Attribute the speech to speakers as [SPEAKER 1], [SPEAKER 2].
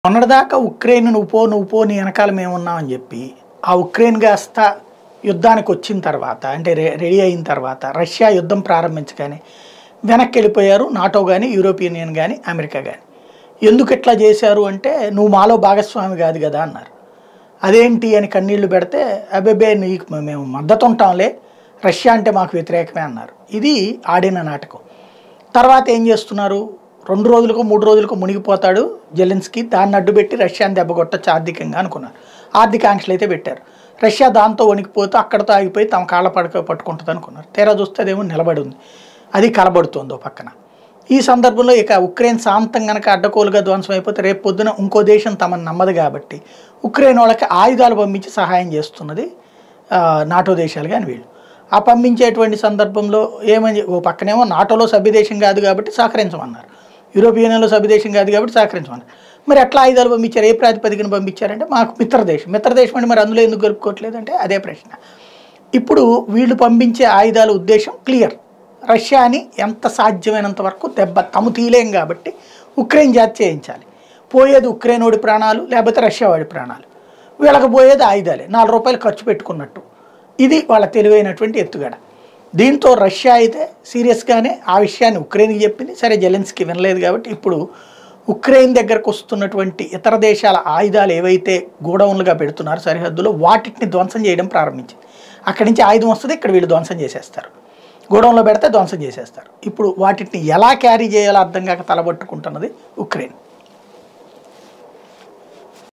[SPEAKER 1] మొన్నటిదాకా ఉక్రెయిన్ నువ్వు పో నువ్వు పో నీ వెనకాల మేమున్నామని చెప్పి ఆ ఉక్రెయిన్ కాస్త యుద్ధానికి వచ్చిన తర్వాత అంటే రె రెడీ అయిన తర్వాత రష్యా యుద్ధం ప్రారంభించగానే వెనక్కి వెళ్ళిపోయారు నాటో కానీ యూరోపియన్ యూనియన్ కానీ అమెరికా కానీ ఎందుకు ఇట్లా చేశారు అంటే నువ్వు మాలో భాగస్వామి కాదు కదా అన్నారు అదేంటి అని కన్నీళ్లు పెడితే అబెబే నీకు మేము మద్దతు ఉంటాంలే రష్యా అంటే మాకు వ్యతిరేకమే అన్నారు ఇది ఆడిన నాటకం తర్వాత ఏం చేస్తున్నారు రెండు రోజులకు మూడు రోజులకు మునిగిపోతాడు జెలెన్స్కీ దాన్ని అడ్డుపెట్టి రష్యాని దెబ్బకొట్టచ్చు ఆర్థికంగా అనుకున్నారు ఆర్థిక ఆంక్షలు అయితే పెట్టారు రష్యా దాంతో వణికిపోతూ అక్కడతో ఆగిపోయి తమ కాళ్ళ పడక పట్టుకుంటుంది అనుకున్నారు తీరా చూస్తే అదేమో నిలబడి ఉంది అది కలబడుతుంది ఓ పక్కన ఈ సందర్భంలో ఇక ఉక్రెయిన్ శాంతం కనుక అడ్డకోలుగా ధ్వంసం అయిపోతే రేపు పొద్దున ఇంకో దేశం తమను నమ్మదు కాబట్టి ఉక్రెయిన్ వాళ్ళకి ఆయుధాలు పంపించి సహాయం చేస్తున్నది ఆ, నాటో దేశాలు కానీ వీళ్ళు ఆ పంపించేటువంటి సందర్భంలో ఏమని ఓ పక్కనేమో నాటోలో సభ్యదేశం కాదు కాబట్టి సహకరించమన్నారు యూరోపియన్ యూనియన్లో సభ్యదేశం కాదు కాబట్టి సహకరించమన్నారు మరి ఎట్లా ఆయుధాలు పంపించారు ఏ ప్రాతిపదికన పంపించారంటే మాకు మిత్రదేశం మిత్రదేశం అంటే మరి అందులో ఎందుకు గలుపుకోవట్లేదంటే అదే ప్రశ్న ఇప్పుడు వీళ్ళు పంపించే ఆయుధాల ఉద్దేశం క్లియర్ రష్యాని ఎంత సాధ్యమైనంత వరకు దెబ్బ తము తీయలేం కాబట్టి ఉక్రెయిన్ జాతి చేయించాలి పోయేది ఉక్రెయిన్ వాడి ప్రాణాలు లేకపోతే రష్యా వాడి ప్రాణాలు వీళ్ళకి పోయేది ఆయుధాలే నాలుగు రూపాయలు ఖర్చు పెట్టుకున్నట్టు ఇది వాళ్ళ తెలివైనటువంటి ఎత్తుగడ దీంతో రష్యా అయితే సీరియస్గానే ఆ విషయాన్ని ఉక్రెయిన్కి చెప్పింది సరే జెలెన్స్కి వినలేదు కాబట్టి ఇప్పుడు ఉక్రెయిన్ దగ్గరకు వస్తున్నటువంటి ఇతర దేశాల ఆయుధాలు ఏవైతే గోడౌన్లుగా పెడుతున్నారో సరిహద్దులో వాటిని ధ్వంసం చేయడం ప్రారంభించింది అక్కడి నుంచి ఆయుధం వస్తుంది ఇక్కడ వీళ్ళు ధ్వంసం చేసేస్తారు గోడౌన్లో పెడితే ధ్వంసం చేసేస్తారు ఇప్పుడు వాటిని ఎలా క్యారీ చేయాలో అర్థం కాక తలబట్టుకుంటున్నది ఉక్రెయిన్